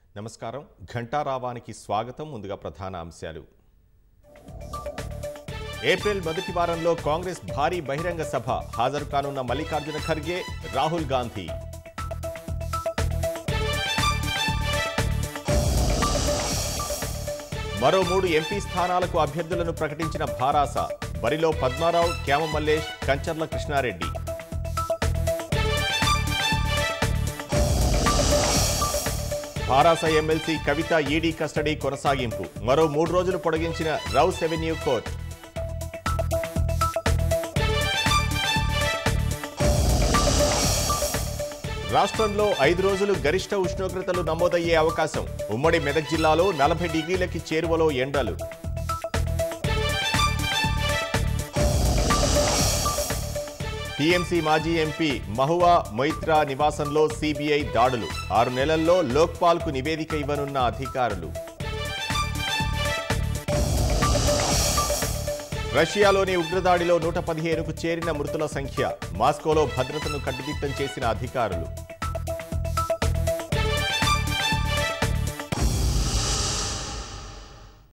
నమస్కారం ఘంటారావానికి స్వాగతం ముందుగా ప్రధాన అంశాలు ఏప్రిల్ మొదటి వారంలో కాంగ్రెస్ భారీ బహిరంగ సభ హాజరు కానున్న మల్లికార్జున ఖర్గే రాహుల్ గాంధీ మరో మూడు ఎంపీ స్థానాలకు అభ్యర్థులను ప్రకటించిన భారాస బరిలో Padmarao Kyama Mallesh Kancharla Krishnareddy Bharasa MLC Kavitha ED custody కొనసాగింపు మరో మూడు రోజులు పొడిగించిన రౌస్ ఎవెన్యూ కోర్టు రాష్ట్రంలో ఐదు రోజులు గరిష్ట ఉష్ణోగ్రతలు నమోదయ్యే అవకాశం ఉమ్మడి మెదక్ జిల్లాలో నలభై డిగ్రీలకి చేరువలో ఎండలు టీఎంసీ మాజీ ఎంపీ మహువా మొయిత్రా నివాసంలో సిబిఐ దాడులు ఆరు నెలల్లో లోక్పాల్కు నివేదిక ఇవ్వనున్న అధికారులు రష్యాలోని ఉగ్రదాడిలో నూట పదిహేనుకు చేరిన మృతుల సంఖ్య మాస్కోలో భద్రతను కట్టుదిట్టం చేసిన అధికారులు